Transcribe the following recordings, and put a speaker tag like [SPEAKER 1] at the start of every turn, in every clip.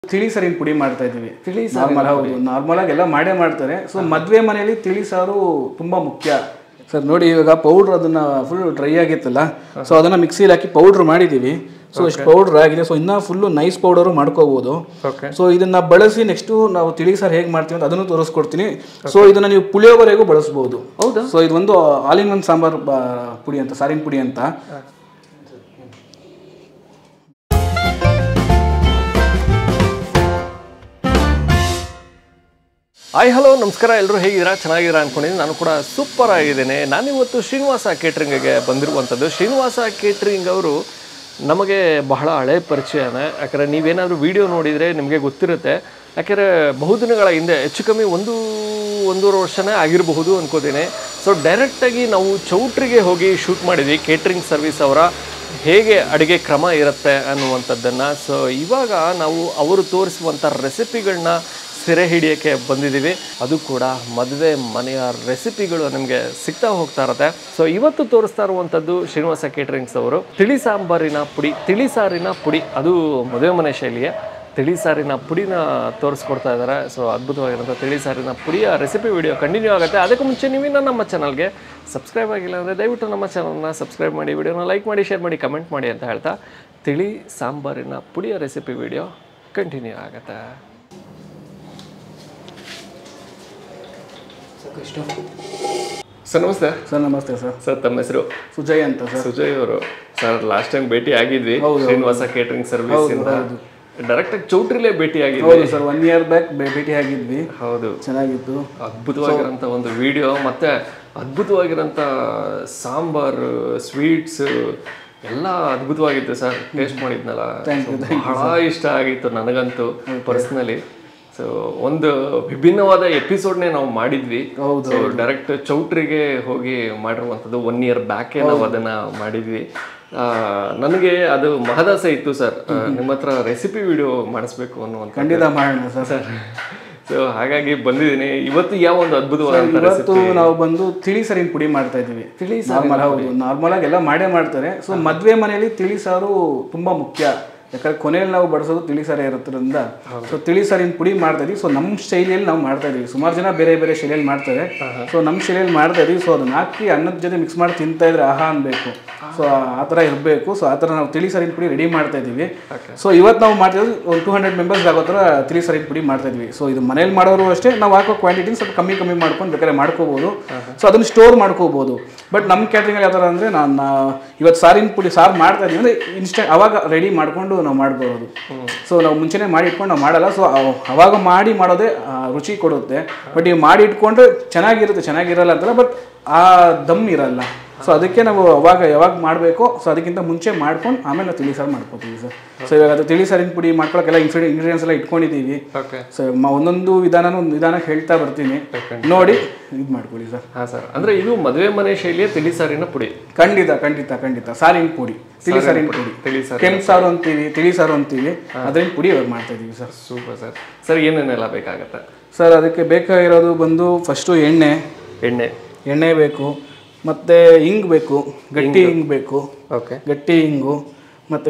[SPEAKER 1] ತಿಳಿ ಸಾರಿನ ಪುಡಿ ಮಾಡ್ತಾ ಇದೀವಿ
[SPEAKER 2] ತಿಳಿ
[SPEAKER 1] ನಾರ್ಮಲ್ ಹೌದು ನಾರ್ಮಲ್ ಆಗಿ ಎಲ್ಲ ಮಾಡೇ ಮಾಡ್ತಾರೆ ಸೊ ಮದ್ವೆ ಮನೆಯಲ್ಲಿ ತಿಳಿ ಸಾರು ತುಂಬಾ ಮುಖ್ಯ ಸರ್ ನೋಡಿ ಇವಾಗ ಪೌಡ್ರ್ ಅದನ್ನ ಫುಲ್ ಡ್ರೈ ಆಗಿತ್ತಲ್ಲ ಸೊ ಅದನ್ನ ಮಿಕ್ಸಿಲಿ ಹಾಕಿ ಪೌಡ್ರ್ ಮಾಡಿದೀವಿ ಸೊ ಇಷ್ಟು ಪೌಡ್ರ್ ಆಗಿದೆ ಸೊ ಇನ್ನ ಫುಲ್ಲು ನೈಸ್ ಪೌಡರು ಮಾಡ್ಕೋಬಹುದು
[SPEAKER 2] ಓಕೆ
[SPEAKER 1] ಸೊ ಇದನ್ನ ಬಳಸಿ ನೆಕ್ಸ್ಟ್ ನಾವು ತಿಳಿ ಸಾರು ಹೇಗೆ ಮಾಡ್ತೀವಿ ಅಂತ ಅದನ್ನು ತೋರಿಸ್ಕೊಡ್ತೀನಿ ಸೊ ಇದನ್ನ ನೀವು ಪುಳಿಯೋಗರೆಗೂ ಬಳಸ್ಬೋದು
[SPEAKER 2] ಹೌದಾ
[SPEAKER 1] ಸೊ ಇದು ಒಂದು ಆಲ್ ಇನ್ ಒನ್ ಸಾಂಬಾರ್ ಬ- ಪುಡಿ ಅಂತ ಸಾರಿನ ಪುಡಿ ಅಂತ
[SPEAKER 2] ಹಾಯ್ ಹಲೋ ನಮಸ್ಕಾರ ಎಲ್ಲರೂ ಹೇಗಿದ್ದೀರಾ ಚೆನ್ನಾಗಿದ್ದೀರಾ ಅನ್ಕೊಂಡಿದ್ದೀನಿ ನಾನು ಕೂಡ ಸೂಪರ್ ಆಗಿದ್ದೇನೆ ನಾನಿವತ್ತು ಶ್ರೀನಿವಾಸ ಕೇಟ್ರಿಂಗ್ಗೆ ಬಂದಿರುವಂಥದ್ದು ಶ್ರೀನಿವಾಸ ಕೇಟ್ರಿಂಗ್ ಅವರು ನಮಗೆ ಬಹಳ ಹಳೆ ಪರಿಚಯನೇ ಯಾಕಂದರೆ ನೀವೇನಾದರೂ ವಿಡಿಯೋ ನೋಡಿದರೆ ನಿಮಗೆ ಗೊತ್ತಿರುತ್ತೆ ಯಾಕೆಂದರೆ ಬಹುದಿನಗಳ ಹಿಂದೆ ಹೆಚ್ಚು ಕಮ್ಮಿ ಒಂದು ಒಂದೂವರೆ ವರ್ಷನೇ ಆಗಿರಬಹುದು ಅನ್ಕೋತೀನಿ ಸೊ ಡೈರೆಕ್ಟಾಗಿ ನಾವು ಚೌಟ್ರಿಗೆ ಹೋಗಿ ಶೂಟ್ ಮಾಡಿದ್ವಿ ಕೇಟ್ರಿಂಗ್ ಸರ್ವಿಸ್ ಅವರ ಹೇಗೆ ಅಡುಗೆ ಕ್ರಮ ಇರುತ್ತೆ ಅನ್ನುವಂಥದ್ದನ್ನು ಸೊ ಇವಾಗ ನಾವು ಅವರು ತೋರಿಸುವಂಥ ರೆಸಿಪಿಗಳನ್ನ ಸೆರೆ ಹಿಡಿಯೋಕ್ಕೆ ಬಂದಿದ್ದೀವಿ ಅದು ಕೂಡ ಮದುವೆ ಮನೆಯ ರೆಸಿಪಿಗಳು ನಿಮಗೆ ಸಿಗ್ತಾ ಹೋಗ್ತಾ ಇರುತ್ತೆ ಸೊ ಇವತ್ತು ತೋರಿಸ್ತಾ ಇರುವಂಥದ್ದು ಶ್ರೀನಿವಾಸ ಕೇಟರಿಂಗ್ಸ್ ಅವರು ತಿಳಿ ಸಾಂಬಾರಿನ ಪುಡಿ ತಿಳಿ ಸಾರಿನ ಪುಡಿ ಅದು ಮದುವೆ ಮನೆ ಶೈಲಿಯ ತಿಳಿ ಸಾರಿನ ಪುಡಿನ ತೋರಿಸ್ಕೊಡ್ತಾ ಇದ್ದಾರೆ ಸೊ ಅದ್ಭುತವಾಗಿರೋಂಥ ತಿಳಿ ಸಾರಿನ ಪುಡಿಯ ರೆಸಿಪಿ ವಿಡಿಯೋ ಕಂಟಿನ್ಯೂ ಆಗುತ್ತೆ ಅದಕ್ಕೂ ಮುಂಚೆ ನೀವಿನ್ನ ನಮ್ಮ ಚಾನಲ್ಗೆ ಸಬ್ಸ್ಕ್ರೈಬ್ ಆಗಿಲ್ಲ ಅಂದರೆ ದಯವಿಟ್ಟು ನಮ್ಮ ಚಾನಲ್ನ ಸಬ್ಸ್ಕ್ರೈಬ್ ಮಾಡಿ ವಿಡಿಯೋನ ಲೈಕ್ ಮಾಡಿ ಶೇರ್ ಮಾಡಿ ಕಮೆಂಟ್ ಮಾಡಿ ಅಂತ ಹೇಳ್ತಾ ತಿಳಿ ಸಾಂಬಾರಿನ ಪುಡಿಯ ರೆಸಿಪಿ ವಿಡಿಯೋ ಕಂಟಿನ್ಯೂ ಆಗುತ್ತೆ ಸರ್ ನಮಸ್ತೆ
[SPEAKER 1] ಸರ್ ನಮಸ್ತೆ ಸರ್
[SPEAKER 2] ಸರ್ ತಮ್ಮ ಹೆಸರು
[SPEAKER 1] ಸುಜಯ್ ಅಂತ ಸರ್
[SPEAKER 2] ಸುಜಯ್ ಅವರು ಸರ್ ಲಾಸ್ಟ್ ಟೈಮ್ ಭೇಟಿ ಆಗಿದ್ವಿ
[SPEAKER 1] ಹೌದು,
[SPEAKER 2] ಶ್ರೀನಿವಾಸ ಕೇಟರಿಂಗ್ ಸರ್ವಿಸ್ ಇಂದ ಡೈರೆಕ್ಟ್ ಆಗಿ ಚೌಟ್ರಿಲೇ ಭೇಟಿ ಆಗಿದ್ವಿ
[SPEAKER 1] ಹೌದು ಸರ್ ಒನ್ ಇಯರ್ ಬ್ಯಾಕ್ ಭೇಟಿ ಆಗಿದ್ವಿ
[SPEAKER 2] ಹೌದು
[SPEAKER 1] ಚೆನ್ನಾಗಿತ್ತು
[SPEAKER 2] ಅದ್ಭುತವಾಗಿರೋಂಥ ಒಂದು ವಿಡಿಯೋ ಮತ್ತೆ ಅದ್ಭುತವಾಗಿರೋಂಥ ಸಾಂಬಾರು ಸ್ವೀಟ್ಸ್ ಎಲ್ಲ ಅದ್ಭುತವಾಗಿತ್ತು ಸರ್ ಟೇಸ್ಟ್ ಮಾಡಿದ್ನಲ್ಲ So, ಬಹಳ ಇಷ್ಟ ಆಗಿತ್ತು ನನಗಂತೂ ಪರ್ಸ್ನಲಿ ಸೊ ಒಂದು ವಿಭಿನ್ನವಾದ ಎಪಿಸೋಡ್ನೇ ನಾವು ಮಾಡಿದ್ವಿ
[SPEAKER 1] ಹೌದು,
[SPEAKER 2] ಸೊ ಡೈರೆಕ್ಟ್ ಚೌಟ್ರಿಗೆ ಹೋಗಿ ಮಾಡಿರುವಂಥದ್ದು ಒನ್ ಇಯರ್ ಬ್ಯಾಕೇ ನಾವು ಅದನ್ನ ಮಾಡಿದ್ವಿ ಆ, ನನಗೆ ಅದು ಮಹದಾಸೆ ಇತ್ತು ಸರ್ ನಿಮ್ಮ ಹತ್ರ ರೆಸಿಪಿ ವಿಡಿಯೋ ಮಾಡಿಸ್ಬೇಕು ಅನ್ನುವಂಥ
[SPEAKER 1] ಖಂಡಿತ ಮಾಡೋಣ ಸರ್
[SPEAKER 2] ಸರ್ ಸೊ ಹಾಗಾಗಿ ಬಂದಿದ್ದೀನಿ ಇವತ್ತು ಯಾವ ಒಂದು ಅದ್ಭುತವಾದಂಥ
[SPEAKER 1] ಇವತ್ತು ನಾವು ಬಂದು ತಿಳಿ ಸಾರಿನ ಪುಡಿ ಮಾಡ್ತಾ ಇದೀವಿ
[SPEAKER 2] ತಿಳಿ
[SPEAKER 1] ನಾರ್ಮಲ್ ಹೌದು ನಾರ್ಮಲ್ ಆಗಿ ಎಲ್ಲ ಮಾಡೇ ಮಾಡ್ತಾರೆ ಸೊ ಮದ್ವೆ ಮನೆಯಲ್ಲಿ ತಿಳಿ ಸಾರು ತುಂಬಾ ಮುಖ್ಯ ಯಾಕಂದ್ರೆ ಕೊನೆಯಲ್ಲಿ ನಾವು ಬಡಿಸೋದು ತಿಳಿ ಸಾರೇ ಇರೋದ್ರಿಂದ ಸೊ ತಿಳಿ ಸಾರಿನ ಪುಡಿ ಮಾಡ್ತಾ ಇದೀವಿ ಸೊ ನಮ್ಮ ಶೈಲಿಯಲ್ಲಿ ನಾವು ಮಾಡ್ತಾ ಇದೀವಿ ಸುಮಾರು ಜನ ಬೇರೆ ಬೇರೆ ಶೈಲಿಯಲ್ಲಿ ಮಾಡ್ತಾರೆ ಸೊ ನಮ್ಮ ಶೈಲಿಯಲ್ಲಿ ಮಾಡ್ತಾ ಇದೀವಿ ಸೊ ಅದನ್ನ ಹಾಕಿ ಅನ್ನದ ಜೊತೆ ಮಿಕ್ಸ್ ಮಾಡಿ ತಿಂತಾ ಇದ್ರೆ ಆಹಾ ಅನ್ಬೇಕು ಸೊ ಆ ಥರ ಇರಬೇಕು ಸೊ ಆ ಥರ ನಾವು ತಿಳಿ ಸಾರಿನ ಪುಡಿ ರೆಡಿ ಮಾಡ್ತಾ ಇದೀವಿ ಸೊ ಇವತ್ತು ನಾವು ಮಾಡ್ತಿರೋದು ಒಂದು ಟೂ ಹಂಡ್ರೆಡ್ ಮೆಂಬರ್ಸ್ ಆಗೋ ಥರ ತಿಳಿ ಸಾರಿನ ಪುಡಿ ಮಾಡ್ತಾ ಇದ್ವಿ ಸೊ ಇದು ಮನೇಲಿ ಮಾಡೋರು ಅಷ್ಟೇ ನಾವು ಹಾಕೋ ಕ್ವಾಂಟಿಟಿ ಸ್ವಲ್ಪ ಕಮ್ಮಿ ಕಮ್ಮಿ ಮಾಡ್ಕೊಂಡು ಬೇಕಾದ್ರೆ ಮಾಡ್ಕೋಬೋದು ಸೊ ಅದನ್ನು ಸ್ಟೋರ್ ಮಾಡ್ಕೋಬೋದು ಬಟ್ ನಮ್ಮ ಕ್ಯಾಟ್ರಿಂಗಲ್ಲಿ ಯಾವ ಥರ ಅಂದರೆ ನಾನು ಇವತ್ತು ಸಾರಿನ ಪುಡಿ ಸಾರು ಮಾಡ್ತಾ ಇದೀವಿ ಅಂದರೆ ಇನ್ಸ್ಟೆಂಟ್ ಅವಾಗ ರೆಡಿ ಮಾಡ್ಕೊಂಡು ನಾವು ಮಾಡ್ಬೋದು ಸೊ ನಾವು ಮುಂಚೆನೇ ಮಾಡಿ ಇಟ್ಕೊಂಡು ನಾವು ಮಾಡಲ್ಲ ಸೊ ಅವಾಗ ಮಾಡಿ ಮಾಡೋದೇ ಆ, ರುಚಿ ಕೊಡುತ್ತೆ ಬಟ್ ಈಗ ಮಾಡಿ ಇಟ್ಕೊಂಡ್ರೆ ಚೆನ್ನಾಗಿರುತ್ತೆ ಚೆನ್ನಾಗಿರಲ್ಲ ಅಂತಲ್ಲ ಬಟ್ ಆ ದಮ್ ಇರಲ್ಲ ಸೊ ಅದಕ್ಕೆ ನಾವು ಅವಾಗ ಯಾವಾಗ ಮಾಡಬೇಕು ಸೊ ಅದಕ್ಕಿಂತ ಮುಂಚೆ ಮಾಡ್ಕೊಂಡು ಆಮೇಲೆ ನಾವು ತಿಳಿ ಸಾರು ಮಾಡ್ಕೋತೀವಿ ಸರ್ ಸೊ ಇವಾಗ ಅದು ತಿಳಿ ಸಾರಿನ ಪುಡಿ ಮಾಡ್ಕೊಳಕ್ಕೆಲ್ಲ ಇನ್ಫ್ರಿ ಇಂಗ್ರೀಡಿಯನ್ಸ್ ಎಲ್ಲ ಇಟ್ಕೊಂಡಿದ್ದೀವಿ
[SPEAKER 2] ಓಕೆ
[SPEAKER 1] ಸೊ ಮ- ಒಂದೊಂದು ವಿಧಾನನೂ ನಿಧಾನ ಹೇಳ್ತಾ ಬರ್ತೀನಿ ನೋಡಿ ಇದು ಮಾಡ್ಕೊಳ್ಳಿ ಸರ್
[SPEAKER 2] ಹಾ ಸರ್ ಅಂದ್ರೆ ಇದು ಮದುವೆ ಮನೆ ಶೈಲಿಯ ತಿಳಿ ಸಾರಿನ ಪುಡಿ
[SPEAKER 1] ಖಂಡಿತ ಖಂಡಿತ ಖಂಡಿತ ಸಾರಿನ ಪುಡಿ ತಿಳಿ ಸಾರಿನ ಪುಡಿ
[SPEAKER 2] ತಿಳಿ ಸಾರು
[SPEAKER 1] ಕೆಂಪು ಸಾರು ಅಂತೀವಿ ತಿಳಿ ಸಾರು ಅಂತೀವಿ ಅದರಿಂದ ಪುಡಿ ಇವಾಗ ಮಾಡ್ತಾ ಇದೀವಿ ಸರ್
[SPEAKER 2] ಸೂಪರ್ ಸರ್ ಸರ್ ಏನೇನೆಲ್ಲ ಬೇಕಾಗತ್ತೆ
[SPEAKER 1] ಸರ್ ಅದಕ್ಕೆ ಬೇಕಾಗಿರೋದು ಬಂದು ಫಸ್ಟು ಎಣ್ಣೆ
[SPEAKER 2] ಎಣ್ಣೆ
[SPEAKER 1] ಎಣ್ಣೆ ಬೇಕು ಮತ್ತು ಹಿಂಗ್ ಬೇಕು ಗಟ್ಟಿ ಹಿಂಗ್ ಬೇಕು
[SPEAKER 2] ಓಕೆ
[SPEAKER 1] ಗಟ್ಟಿ ಹಿಂಗು ಮತ್ತು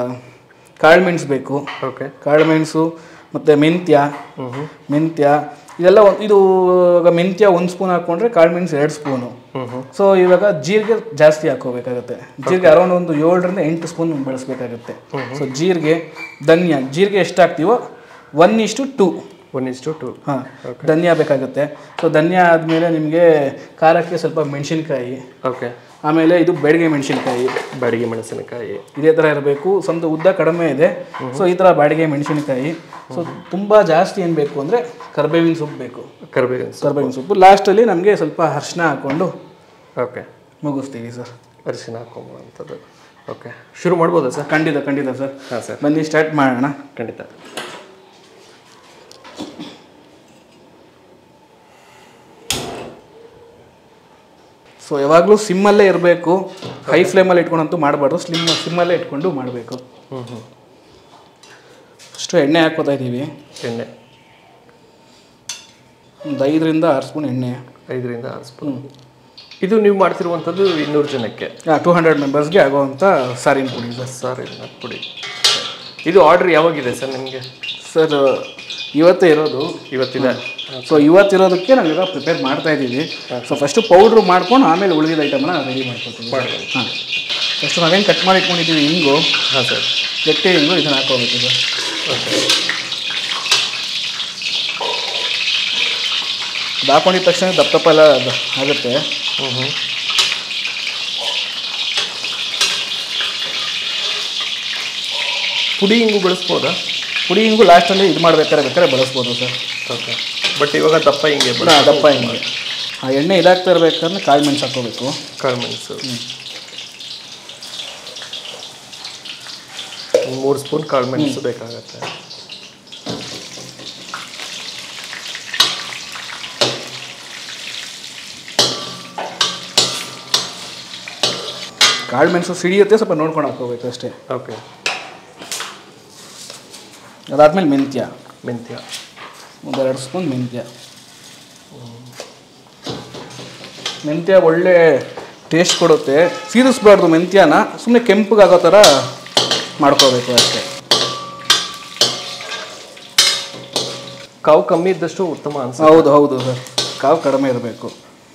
[SPEAKER 1] ಕಾಳುಮೆಣಸು ಬೇಕು
[SPEAKER 2] ಓಕೆ
[SPEAKER 1] ಕಾಳುಮೆಣಸು ಮತ್ತು ಮೆಂತ್ಯ
[SPEAKER 2] ಹ್ಮ್
[SPEAKER 1] ಮೆಂತ್ಯ ಇದೆಲ್ಲ ಒಂದ್- ಇದು ಇವಾಗ ಮೆಂತ್ಯ ಒಂದು ಸ್ಪೂನ್ ಹಾಕ್ಕೊಂಡ್ರೆ ಕಾಳುಮೆಣಸು ಎರಡು ಸ್ಪೂನು
[SPEAKER 2] ಹ್ಮ್ ಹ್ಮ್
[SPEAKER 1] ಸೊ ಇವಾಗ ಜೀರಿಗೆ ಜಾಸ್ತಿ ಹಾಕೋಬೇಕಾಗುತ್ತೆ ಜೀರಿಗೆ ಅರೌಂಡ್ ಒಂದು ಏಳರಿಂದ ಎಂಟು ಸ್ಪೂನ್ ಬಳಸಬೇಕಾಗುತ್ತೆ ಸೊ ಜೀರಿಗೆ ಧನ್ಯ ಜೀರಿಗೆ ಎಷ್ಟು ಹಾಕ್ತೀವೋ ಒನ್ ಇಷ್ಟು two
[SPEAKER 2] one is to two
[SPEAKER 1] ಹಾಂ ಧನ್ಯ ಬೇಕಾಗುತ್ತೆ ಸೊ ಧನ್ಯ ಆದಮೇಲೆ ನಿಮಗೆ ಖಾರಕ್ಕೆ ಸ್ವಲ್ಪ ಮೆಣಸಿನ್ಕಾಯಿ
[SPEAKER 2] ಓಕೆ
[SPEAKER 1] ಆಮೇಲೆ ಇದು ಬೆಳಗ್ಗೆ ಮೆಣಸಿನ್ಕಾಯಿ
[SPEAKER 2] ಬಾಡಿಗೆ ಮೆಣಸಿನಕಾಯಿ
[SPEAKER 1] ಇದೇ ಥರ ಇರಬೇಕು ಸ್ವಂತ ಉದ್ದ ಕಡಿಮೆ ಇದೆ ಸೊ ಈ ಥರ ಬಾಡಿಗೆ ಮೆಣಸಿನಕಾಯಿ ಸೊ ತುಂಬ ಜಾಸ್ತಿ ಏನು ಬೇಕು ಅಂದರೆ ಕರ್ಬೇವಿನ ಸೊಪ್ಪು ಬೇಕು
[SPEAKER 2] ಕರಿಬೇವಿನ ಸೊಪ್ಪು
[SPEAKER 1] ಕರ್ಬೇವಿನ ಸೊಪ್ಪು ಲಾಸ್ಟಲ್ಲಿ ನಮಗೆ ಸ್ವಲ್ಪ ಅರ್ಶಿನ ಹಾಕ್ಕೊಂಡು
[SPEAKER 2] ಓಕೆ
[SPEAKER 1] ಮುಗಿಸ್ತೀವಿ ಸರ್
[SPEAKER 2] ಅರಿಶಿನ ಹಾಕೊಂಬಂಥದ್ದು ಓಕೆ ಶುರು ಮಾಡ್ಬೋದಾ ಸರ್
[SPEAKER 1] ಖಂಡಿತ ಖಂಡಿತ ಸರ್
[SPEAKER 2] ಹಾಂ ಸರ್
[SPEAKER 1] ಬನ್ನಿ ಸ್ಟಾರ್ಟ್ ಮಾಡೋಣ
[SPEAKER 2] ಖಂಡಿತ
[SPEAKER 1] ಸೊ ಯಾವಾಗಲೂ ಸಿಮ್ಮಲ್ಲೇ ಇರಬೇಕು ಹೈ ಫ್ಲೇಮಲ್ಲಿ ಇಟ್ಕೊಂಡಂತೂ ಮಾಡಬಾರ್ದು ಸ್ಲಿಮ್ ಸಿಮ್ಮಲ್ಲೇ ಇಟ್ಕೊಂಡು ಮಾಡಬೇಕು
[SPEAKER 2] ಹ್ಞೂ ಹ್ಞೂ
[SPEAKER 1] ಫಸ್ಟು ಎಣ್ಣೆ ಹಾಕೋತಾ ಇದ್ದೀವಿ
[SPEAKER 2] ಎಣ್ಣೆ
[SPEAKER 1] ಒಂದು ಐದರಿಂದ ಆರು ಸ್ಪೂನ್ ಎಣ್ಣೆ
[SPEAKER 2] ಐದರಿಂದ ಆರು ಸ್ಪೂನ್ ಇದು ನೀವು ಮಾಡ್ತಿರುವಂಥದ್ದು ಇನ್ನೂರು ಜನಕ್ಕೆ
[SPEAKER 1] ಟೂ ಹಂಡ್ರೆಡ್ ಮೆಂಬರ್ಸ್ಗೆ ಆಗೋವಂಥ ಸಾರಿನ ಪುಡಿ ಸರ್
[SPEAKER 2] ಸಾರಿ ಪುಡಿ ಇದು ಆರ್ಡ್ರ್ ಯಾವಾಗಿದೆ ಸರ್ ನಿಮಗೆ
[SPEAKER 1] ಸರ್ ಇವತ್ತೇ ಇರೋದು
[SPEAKER 2] ಇವತ್ತಿದೆ
[SPEAKER 1] ಸೊ ಇವತ್ತಿರೋದಕ್ಕೆ ನಾವೀಗ ಪ್ರಿಪೇರ್ ಮಾಡ್ತಾ ಇದ್ದೀವಿ ಸೊ ಫಸ್ಟು ಪೌಡ್ರ್ ಮಾಡ್ಕೊಂಡು ಆಮೇಲೆ ಉಳಿದಿದ್ದ ಐಟಮ್ನ ರೆಡಿ ಮಾಡ್ಕೊತೀವಿ ಹಾಂ ಫಸ್ಟ್ ನಾವೇನು ಕಟ್ ಮಾಡಿ ಇಟ್ಕೊಂಡಿದ್ದೀವಿ ಹಿಂಗು
[SPEAKER 2] ಹಾಂ ಸರ್
[SPEAKER 1] ಗಟ್ಟಿ ಹಿಂಗು ಇದನ್ನು ಹಾಕೋಬೇಕು ಸರ್
[SPEAKER 2] ಓಕೆ
[SPEAKER 1] ಅದು ಹಾಕೊಂಡಿದ ತಕ್ಷಣ ದಪ್ಪ ದಪ್ಪ ಎಲ್ಲ ಅದು ಆಗುತ್ತೆ
[SPEAKER 2] ಹ್ಞೂ ಹ್ಞೂ ಪುಡಿ ಹಿಂಗು ಬಳಸ್ಬೋದಾ
[SPEAKER 1] ಪುಡಿ ಹಿಂಗು ಲಾಸ್ಟಲ್ಲಿ ಇದು ಮಾಡ್ಬೇಕಾದ್ರೆ ಬೇಕಾದ್ರೆ ಬಳಸ್ಬೋದು ಸರ್
[SPEAKER 2] ಓಕೆ ಬಟ್ ಇವಾಗ ದಪ್ಪ ಹಿಂಗೆ
[SPEAKER 1] ಹಾ, ದಪ್ಪ ಹಿಂಗೆ ಆ ಎಣ್ಣೆ ಇದಾಗ್ತಾ ಇರ್ಬೇಕಾದ್ರೆ ಕಾಳು ಮೆಣಸು ಹಾಕೋಬೇಕು
[SPEAKER 2] ಕಾಳು ಮೆಣಸು ಮೂರು ಸ್ಪೂನ್ ಕಾಳು ಮೆಣಸು ಬೇಕಾಗತ್ತೆ
[SPEAKER 1] ಕಾಳು ಮೆಣಸು ಸಿಡಿಯುತ್ತೆ ಸ್ವಲ್ಪ ನೋಡ್ಕೊಂಡು ಹಾಕೋಬೇಕು ಅಷ್ಟೇ
[SPEAKER 2] ಓಕೆ
[SPEAKER 1] ಅದಾದ್ಮೇಲೆ ಮೆಂತ್ಯ
[SPEAKER 2] ಮೆಂತ್ಯ
[SPEAKER 1] ಒಂದೆರಡು ಸ್ಪೂನ್ ಮೆಂತ್ಯ ಮೆಂತ್ಯ ಒಳ್ಳೆ ಟೇಸ್ಟ್ ಕೊಡುತ್ತೆ ಸೀರಿಸ್ಬಾರ್ದು ಮೆಂತ್ಯನ ಸುಮ್ಮನೆ ಕೆಂಪಗಾಗೋ ಥರ ಮಾಡ್ಕೋಬೇಕು ಅಷ್ಟೇ
[SPEAKER 2] ಕಾವು ಕಮ್ಮಿ ಇದ್ದಷ್ಟು ಉತ್ತಮ ಅನ್ಸುತ್ತೆ
[SPEAKER 1] ಹೌದು ಹೌದು ಸರ್ ಕಾವು ಕಡಿಮೆ ಇರಬೇಕು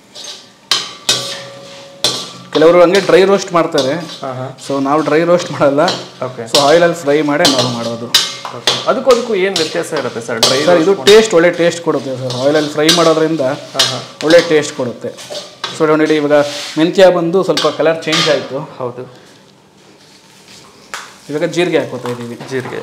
[SPEAKER 1] ಕೆಲವರು ಹಂಗೆ ಡ್ರೈ ರೋಸ್ಟ್ ಮಾಡ್ತಾರೆ
[SPEAKER 2] ಹಾಂ ಹಾಂ
[SPEAKER 1] ಸೊ ನಾವು ಡ್ರೈ ರೋಸ್ಟ್ ಮಾಡಲ್ಲ
[SPEAKER 2] ಓಕೆ
[SPEAKER 1] ಸೊ ಆಯಿಲಲ್ಲಿ ಫ್ರೈ ಮಾಡೇ ನಾವು ಮಾಡೋದು
[SPEAKER 2] ಓಕೆ ಅದಕ್ಕೂ ಅದಕ್ಕೂ ಏನು ವ್ಯತ್ಯಾಸ ಇರುತ್ತೆ ಸರ್ ಡ್ರೈ
[SPEAKER 1] ಸರ್ ಇದು ಟೇಸ್ಟ್ ಒಳ್ಳೆ ಟೇಸ್ಟ್ ಕೊಡುತ್ತೆ ಸರ್ ಆಯಿಲಲ್ಲಿ ಫ್ರೈ ಮಾಡೋದ್ರಿಂದ
[SPEAKER 2] ಹಾಂ ಹಾಂ
[SPEAKER 1] ಒಳ್ಳೆ ಟೇಸ್ಟ್ ಕೊಡುತ್ತೆ ಸೊ ನೋಡಿ ಇವಾಗ ಮೆಂತ್ಯ ಬಂದು ಸ್ವಲ್ಪ ಕಲರ್ ಚೇಂಜ್ ಆಯಿತು
[SPEAKER 2] ಹೌದು
[SPEAKER 1] ಇವಾಗ ಜೀರಿಗೆ ಹಾಕೋತಾ ಇದ್ದೀವಿ
[SPEAKER 2] ಜೀರಿಗೆ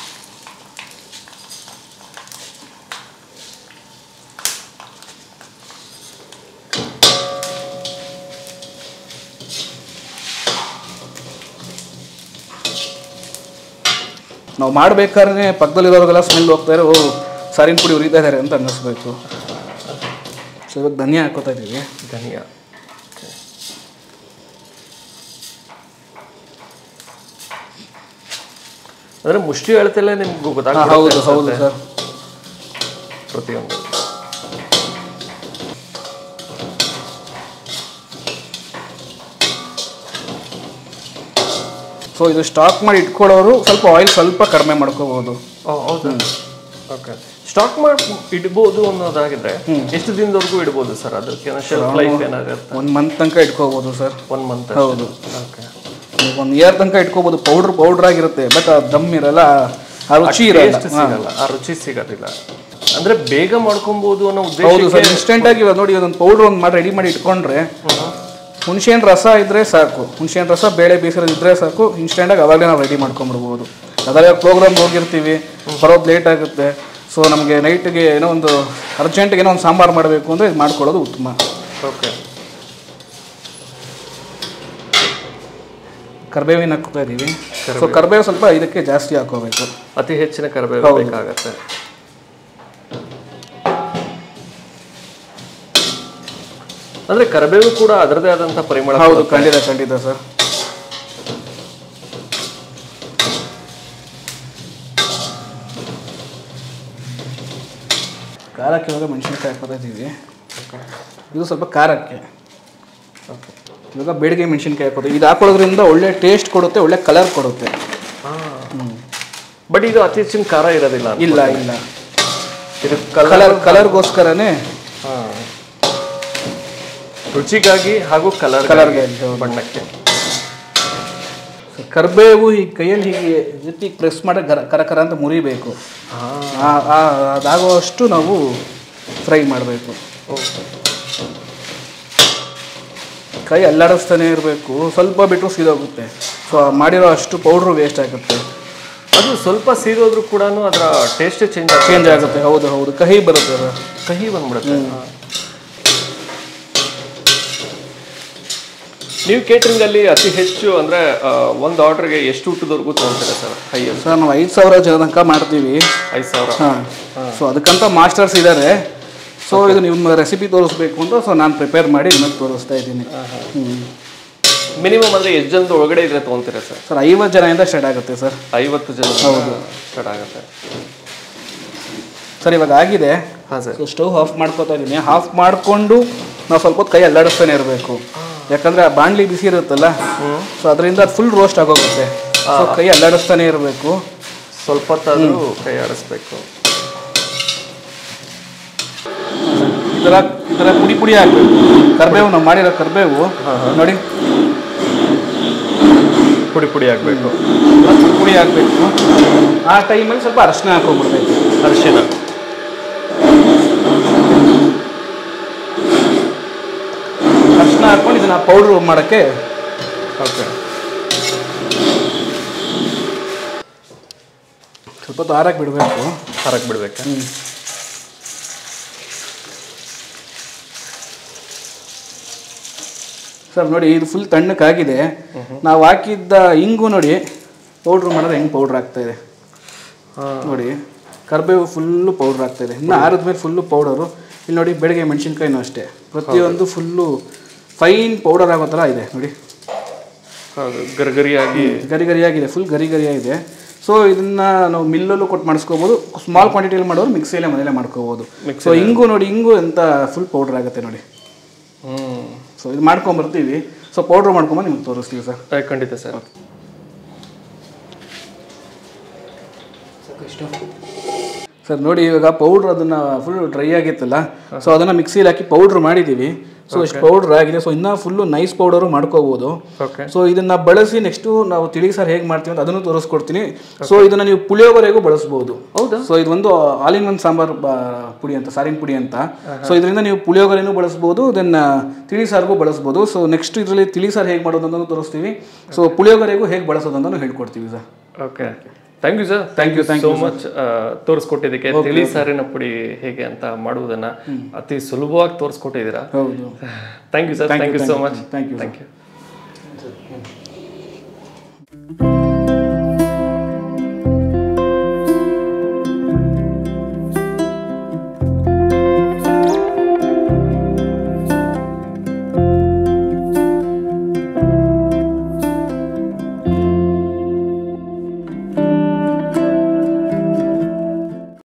[SPEAKER 1] ನಾವು ಮಾಡ್ಬೇಕಾದ್ರೆ ಪಕ್ಕದಲ್ಲಿರೋರಿಗೆಲ್ಲ ಸ್ಮೆಲ್ ಹೋಗ್ತಾ ಇರೋ ಓ ಸಾರಿನ ಪುಡಿ ಉರಿತಾ ಇದ್ದಾರೆ ಅಂತ ಅನ್ನಿಸ್ಬೇಕು ಸೊ ಇವಾಗ ಧನಿಯಾ ಹಾಕೋತಾ ಇದ್ದೀವಿ
[SPEAKER 2] ಧನಿಯಾ ಅಂದ್ರೆ ಮುಷ್ಟಿ ಅಳತೆಲ್ಲ ನಿಮ್ಗೆ
[SPEAKER 1] ಹಾ,
[SPEAKER 2] ಗೊತ್ತಾಗ್ತದೆ
[SPEAKER 1] ಹೌದು ಹೌದು ಸರ್
[SPEAKER 2] ಪ್ರತಿಯೊಂದು
[SPEAKER 1] ಸೊ ಇದು ಸ್ಟಾಕ್ ಮಾಡಿ ಇಟ್ಕೊಳ್ಳೋರು ಸ್ವಲ್ಪ ಆಯಿಲ್ ಸ್ವಲ್ಪ ಕಡಿಮೆ ಮಾಡ್ಕೋಬೋದು
[SPEAKER 2] ಓ ಹೌದಾ ಓಕೆ ಸ್ಟಾಕ್ ಮಾಡಿ ಇಡ್ಬೋದು ಅನ್ನೋದಾಗಿದ್ರೆ ಎಷ್ಟು ದಿನದವರೆಗೂ ಇಡ್ಬೋದು ಸರ್ ಅದಕ್ಕೆ ಶೆಲ್ಫ್ ಲೈಫ್ ಏನಾಗುತ್ತೆ
[SPEAKER 1] ಒಂದು ಮಂತ್ ತನಕ ಇಟ್ಕೋಬೋದು ಸರ್
[SPEAKER 2] ಒನ್ ಮಂತ್
[SPEAKER 1] ಹೌದು
[SPEAKER 2] ಓಕೆ
[SPEAKER 1] ಒಂದು ಇಯರ್ ತನಕ ಇಟ್ಕೋಬೋದು ಪೌಡ್ರ್ ಪೌಡ್ರ್ ಆಗಿರುತ್ತೆ ಬಟ್ ಆ ದಮ್ ಇರಲ್ಲ ಆ ರುಚಿ ಇರಲ್ಲ
[SPEAKER 2] ಟೇಸ್ಟ್ ಸಿಗಲ್ಲ ಆ ರುಚಿ ಸಿಗೋದಿಲ್ಲ ಅಂದ್ರೆ ಬೇಗ ಮಾಡ್ಕೊಬಹುದು ಅನ್ನೋ
[SPEAKER 1] ಹೌದು
[SPEAKER 2] ಉದ್ದೇಶ
[SPEAKER 1] ಸರ್ ಇನ್ಸ್ಟೆಂಟ್ ಆಗಿ ಇವಾಗ ನೋಡಿ ಒಂದು ಪೌಡ್ರ್ ಒಂದು ಮಾಡಿ ರೆಡಿ ಮಾಡಿ ಇಟ್ಕೊಂಡ್ರೆ ಹುಣಸೆಹಣ್ಣು ರಸ ಇದ್ರೆ ಸಾಕು ಹುಣಸೆಹಣ್ಣು ರಸ ಬೇಳೆ ಬೇಯಿಸಿರೋದು ಇದ್ರೆ ಸಾಕು ಇನ್ಸ್ಟೆಂಟಾಗಿ ಅವಾಗಲೇ ನಾವು ರೆಡಿ ಮಾಡ್ಕೊಂಬಿಡ್ಬೋದು ಅದರ ಪ್ರೋಗ್ರಾಮ್ ಹೋಗಿರ್ತೀವಿ ಬರೋದು ಲೇಟ್ ಆಗುತ್ತೆ ಸೊ ನಮಗೆ ನೈಟ್ಗೆ ಏನೋ ಒಂದು ಅರ್ಜೆಂಟ್ಗೆ ಏನೋ ಒಂದು ಸಾಂಬಾರು ಮಾಡಬೇಕು ಅಂದರೆ ಇದು ಮಾಡ್ಕೊಳ್ಳೋದು ಉತ್ತಮ
[SPEAKER 2] ಓಕೆ
[SPEAKER 1] ಕರ್ಬೇವಿನ ಹಾಕ್ತಾ ಇದ್ದೀವಿ ಸೊ ಕರ್ಬೇವು ಸ್ವಲ್ಪ ಇದಕ್ಕೆ ಜಾಸ್ತಿ ಹಾಕೋಬೇಕು
[SPEAKER 2] ಅತಿ ಹೆಚ್ಚಿನ ಕರಿಬೇವು ಬೇಕಾಗತ್ತೆ ಅಂದ್ರೆ ಕರಿಬೇವು ಕೂಡ ಅದರದೇ ಆದಂತ ಪರಿಮಳ
[SPEAKER 1] ಹೌದು ಖಂಡಿತ ಖಂಡಿತ ಸರ್ ಖಾರಕ್ಕೆ ಇವಾಗ ಮೆಣಸಿನ್ಕಾಯಿ ಹಾಕೋತಾ ಇದ್ದೀವಿ ಇದು ಸ್ವಲ್ಪ ಖಾರಕ್ಕೆ ಇವಾಗ ಬೇಡಿಗೆ ಮೆಣಸಿನ್ಕಾಯಿ ಹಾಕೋದು ಇದು ಹಾಕೊಳ್ಳೋದ್ರಿಂದ ಒಳ್ಳೆ ಟೇಸ್ಟ್ ಕೊಡುತ್ತೆ ಒಳ್ಳೆ ಕಲರ್ ಕೊಡುತ್ತೆ
[SPEAKER 2] ಬಟ್ ಇದು ಅತಿ ಹೆಚ್ಚಿನ ಖಾರ ಇರೋದಿಲ್ಲ ಅಂತ.
[SPEAKER 1] ಇಲ್ಲ ಇಲ್ಲ
[SPEAKER 2] ಇದು
[SPEAKER 1] ಕಲರ್ ಕಲರ್ಗೋಸ್ಕರನೇ
[SPEAKER 2] ಹಾ. ರುಚಿಗಾಗಿ ಹಾಗೂ ಕಲರ್
[SPEAKER 1] ಕಲರ್ಗೆ
[SPEAKER 2] ಬಣ್ಣಕ್ಕೆ
[SPEAKER 1] ಕರ್ಬೇವು ಈ ಕೈಯಲ್ಲಿ ಹೀಗೆ ಜೊತೆ ಪ್ರೆಸ್ ಮಾಡಿ ಗರ ಕರ ಕರ ಅಂತ ಮುರಿಬೇಕು ಆ- ಆ- ಅದಾಗುವಷ್ಟು ನಾವು ಫ್ರೈ ಮಾಡಬೇಕು ಕೈ ಅಲ್ಲಾಡಿಸ್ತಾನೆ ಇರಬೇಕು ಸ್ವಲ್ಪ ಬಿಟ್ಟು ಸೀದೋಗುತ್ತೆ ಸೊ ಮಾಡಿರೋ ಅಷ್ಟು ಪೌಡ್ರು ವೇಸ್ಟ್ ಆಗುತ್ತೆ
[SPEAKER 2] ಅದು ಸ್ವಲ್ಪ ಸೀದೋದ್ರೂ ಕೂಡ ಅದರ ಟೇಸ್ಟ್ ಚೇಂಜ್ ಆಗುತ್ತೆ
[SPEAKER 1] ಚೇಂಜ್ ಆಗುತ್ತೆ ಹೌದು ಹೌದು ಕಹಿ ಬರುತ್ತೆ ಅದು
[SPEAKER 2] ಕಹಿ ಬಂದ್ಬಿಡುತ್ತೆ ನೀವು ಕೇಟ್ರಿಂಗ್ ಅಲ್ಲಿ ಅತಿ ಹೆಚ್ಚು ಅಂದ್ರೆ ಆ, ಒಂದು ಆರ್ಡರ್ಗೆ ಎಷ್ಟು ಊಟದವರೆಗೂ ತಗೊಂತೀರಾ ಸರ್ ಹೈಯೆಸ್ಟ್
[SPEAKER 1] ಸರ್ ನಾವು ಐದು ಸಾವಿರ ಜನ ತನಕ ಮಾಡ್ತೀವಿ
[SPEAKER 2] ಐದು ಸಾವಿರ
[SPEAKER 1] ಹಾಂ ಸೊ ಅದಕ್ಕಂತ ಮಾಸ್ಟರ್ಸ್ ಇದ್ದಾರೆ ಸೊ ಇದು ನಿಮ್ಮ ರೆಸಿಪಿ ತೋರಿಸ್ಬೇಕು ಅಂತ ಸೊ ನಾನು ಪ್ರಿಪೇರ್ ಮಾಡಿ ನಿಮಗೆ ತೋರಿಸ್ತಾ ಇದ್ದೀನಿ ಹ್ಞೂ
[SPEAKER 2] ಮಿನಿಮಮ್ ಅಂದ್ರೆ ಎಷ್ಟು ಜನದ ಒಳಗಡೆ ಇದ್ರೆ ತಗೊಂತೀರಾ ಸರ್
[SPEAKER 1] ಸರ್ ಐವತ್ತು ಜನದಿಂದ ಸ್ಟಾರ್ಟ್ ಆಗುತ್ತೆ ಸರ್
[SPEAKER 2] ಐವತ್ತು ಜನ ಸ್ಟಾರ್ಟ್ ಆಗುತ್ತೆ
[SPEAKER 1] ಸರ್ ಇವಾಗ ಆಗಿದೆ
[SPEAKER 2] ಹಾಂ ಸರ್
[SPEAKER 1] ಸೊ ಸ್ಟವ್ ಆಫ್ ಮಾಡ್ಕೊತಾ ಇದ್ದೀನಿ ಆಫ್ ಮಾಡಿಕೊಂಡು ನಾವು ಸ್ವಲ್ಪ ಹೊತ್ತು ಕೈ ಅಲ್ಲಾಡಿಸ್ತಾನೆ ಇರಬೇಕು ಯಾಕಂದರೆ ಆ ಬಾಣಲಿ ಬಿಸಿ ಇರುತ್ತಲ್ಲ ಸೊ ಅದರಿಂದ ಫುಲ್ ರೋಸ್ಟ್ ಆಗೋಗುತ್ತೆ ಸೊ ಕೈ ಅಲ್ಲಾಡಿಸ್ತಾನೆ ಇರಬೇಕು
[SPEAKER 2] ಸ್ವಲ್ಪ ಹೊತ್ತಾದ್ರೂ ಕೈ ಆಡಿಸ್ಬೇಕು
[SPEAKER 1] ಈ ಥರ ಈ ಥರ ಪುಡಿ ಪುಡಿ ಹಾಕ್ಬೇಕು ಕರ್ಬೇವು ನಾವು ಮಾಡಿರೋ ಕರ್ಬೇವು ನೋಡಿ
[SPEAKER 2] ಪುಡಿ ಪುಡಿ ಆಗಬೇಕು
[SPEAKER 1] ಪುಡಿ ಪುಡಿ ಹಾಕ್ಬೇಕು ಆ ಟೈಮಲ್ಲಿ ಸ್ವಲ್ಪ ಅರಶಿನ ಹಾಕೊಂಡ್ಬಿಡ್ಬೇಕು
[SPEAKER 2] ಅರಿಶಿನ
[SPEAKER 1] ಅರಶಿನ ಹಾಕೊಂಡು ಇದನ್ನ ಪೌಡ್ರ್ ಮಾಡೋಕ್ಕೆ
[SPEAKER 2] ಓಕೆ
[SPEAKER 1] ಸ್ವಲ್ಪ ಹೊತ್ತು ಆರಕ್ಕೆ ಬಿಡಬೇಕು
[SPEAKER 2] ಹರಕ್ ಬಿಡ್ಬೇಕಾ
[SPEAKER 1] ಸರ್ ನೋಡಿ ಇದು ಫುಲ್ ತಣ್ಣಕ್ಕಾಗಿದೆ ನಾವು ಹಾಕಿದ್ದ ಇಂಗು ನೋಡಿ ಪೌಡ್ರ್ ಮಾಡಿದ್ರೆ ಹೆಂಗೆ ಪೌಡ್ರ್ ಆಗ್ತಾ ಇದೆ ನೋಡಿ ಕರ್ಬೇವು ಫುಲ್ಲು ಪೌಡ್ರ್ ಆಗ್ತಾ ಇದೆ ಇನ್ನು ಆರಿದ್ಮೇಲೆ ಫುಲ್ಲು ಪೌಡರು ಇಲ್ಲಿ ನೋಡಿ ಬೆಳಗ್ಗೆ ಮೆಣಸಿನ್ಕಾಯಿನೂ ಅಷ್ಟೇ ಪ್ರತಿಯೊಂದು ಫುಲ್ಲು ಫೈನ್ ಪೌಡರ್ ಆಗೋ ಥರ ಇದೆ ನೋಡಿ
[SPEAKER 2] ಹೌದು ಗರಿಗರಿಯಾಗಿ
[SPEAKER 1] ಗರಿ ಗರಿಯಾಗಿದೆ ಫುಲ್ ಗರಿ ಗರಿಯಾಗಿದೆ ಸೊ ಇದನ್ನ ನಾವು ಮಿಲ್ಲಲ್ಲೂ ಕೊಟ್ಟು ಮಾಡಿಸ್ಕೋಬೋದು ಸ್ಮಾಲ್ ಕ್ವಾಂಟಿಟಿಯಲ್ಲಿ ಮಾಡೋರು ಮಿಕ್ಸಿಯಲ್ಲೇ ಮನೇಲೆ ಮಾಡ್ಕೋಬೋದು ಸೊ ಇಂಗು ನೋಡಿ ಇಂಗು ಅಂತ ಫುಲ್ ಪೌಡ್ರ್ ಆಗುತ್ತೆ ನೋಡಿ
[SPEAKER 2] ಹ್ಮ್
[SPEAKER 1] ಸೊ ಇದು ಮಾಡ್ಕೊಂಬರ್ತೀವಿ ಸೊ ಪೌಡ್ರ್ ಮಾಡ್ಕೊಂಬಂದು ನಿಮ್ಗೆ ತೋರಿಸ್ತೀವಿ ಸರ್
[SPEAKER 2] ಏ, ಖಂಡಿತ ಸರ್
[SPEAKER 1] ಸರ್ ನೋಡಿ ಇವಾಗ ಪೌಡ್ರ್ ಅದನ್ನ ಫುಲ್ ಡ್ರೈ ಆಗಿತ್ತಲ್ಲ ಸೊ ಅದನ್ನ ಮಿಕ್ಸಿಲಿ ಹಾಕಿ ಪೌಡ್ರ್ ಮಾಡಿದ್ದೀವಿ ಸೊ ಇಷ್ಟು ಪೌಡ್ರ್ ಆಗಿದೆ ಸೊ ಇನ್ನೂ ಫುಲ್ಲು ನೈಸ್ ಪೌಡರು ಮಾಡ್ಕೋಬೋದು
[SPEAKER 2] ಓಕೆ
[SPEAKER 1] ಸೊ ಇದನ್ನ ಬಳಸಿ ನೆಕ್ಸ್ಟು ನಾವು ತಿಳಿ ಸಾರು ಹೇಗೆ ಮಾಡ್ತೀವಿ ಅಂತ ಅದನ್ನು ತೋರಿಸ್ಕೊಡ್ತೀನಿ ಸೊ ಇದನ್ನ ನೀವು ಪುಳಿಯೋಗರೆಗೂ ಬಳಸ್ಬೋದು
[SPEAKER 2] ಹೌದಾ
[SPEAKER 1] ಸೊ ಇದೊಂದು ಆಲ್ ಇನ್ ಒನ್ ಸಾಂಬಾರ್ ಬ- ಪುಡಿ ಅಂತ ಸಾರಿನ ಪುಡಿ ಅಂತ ಸೊ ಇದರಿಂದ ನೀವು ಪುಳಿಯೋಗರೆನೂ ಬಳಸ್ಬೋದು ದೆನ್ ತಿಳಿ ಸಾರಿಗೂ ಬಳಸ್ಬೋದು ಸೊ ನೆಕ್ಸ್ಟ್ ಇದರಲ್ಲಿ ತಿಳಿ ಸಾರು ಹೇಗೆ ಮಾಡೋದು ಅಂತ ತೋರಿಸ್ತೀವಿ ಸೊ ಪುಳಿಯೋಗರೆಗೂ ಹೇಗೆ ಬಳಸೋದು ಅಂತ ಹೇಳ್ಕೊಡ್ತೀವಿ sir
[SPEAKER 2] okay thank you sir thank you so much ತೋರಿಸ್ಕೊಟ್ಟಿದ್ದಕ್ಕೆ ತಿಳಿ ಸಾರಿನ ಪುಡಿ ಹೇಗೆ ಅಂತ ಮಾಡುವುದನ್ನ ಅತಿ ಸುಲಭವಾಗಿ ತೋರಿಸ್ಕೊಟ್ಟಿದ್ದೀರಾ
[SPEAKER 1] ಹೌದು
[SPEAKER 2] thank you sir thank you so much
[SPEAKER 1] thank you
[SPEAKER 2] thank you